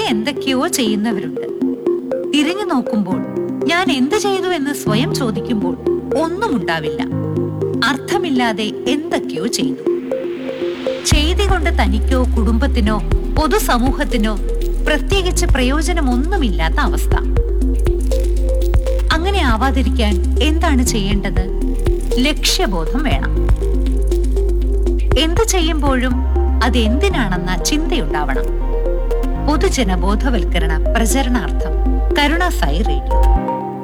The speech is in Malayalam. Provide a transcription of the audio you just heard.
എന്തൊക്കെയോ ചെയ്യുന്നവരുണ്ട് തിരിഞ്ഞു നോക്കുമ്പോൾ ഞാൻ എന്ത് ചെയ്തു എന്ന് സ്വയം ചോദിക്കുമ്പോൾ ഒന്നും ഉണ്ടാവില്ല അർത്ഥമില്ലാതെ എന്തൊക്കെയോ ചെയ്തു ചെയ്തി കൊണ്ട് തനിക്കോ കുടുംബത്തിനോ പൊതുസമൂഹത്തിനോ പ്രത്യേകിച്ച് പ്രയോജനമൊന്നുമില്ലാത്ത അവസ്ഥ അങ്ങനെ ആവാതിരിക്കാൻ എന്താണ് ചെയ്യേണ്ടത് ലക്ഷ്യബോധം വേണം എന്ത് ചെയ്യുമ്പോഴും അതെന്തിനാണെന്ന ചിന്തയുണ്ടാവണം പൊതുജന ബോധവൽക്കരണ പ്രചരണാർത്ഥം കരുണ സായി റേഡിയോ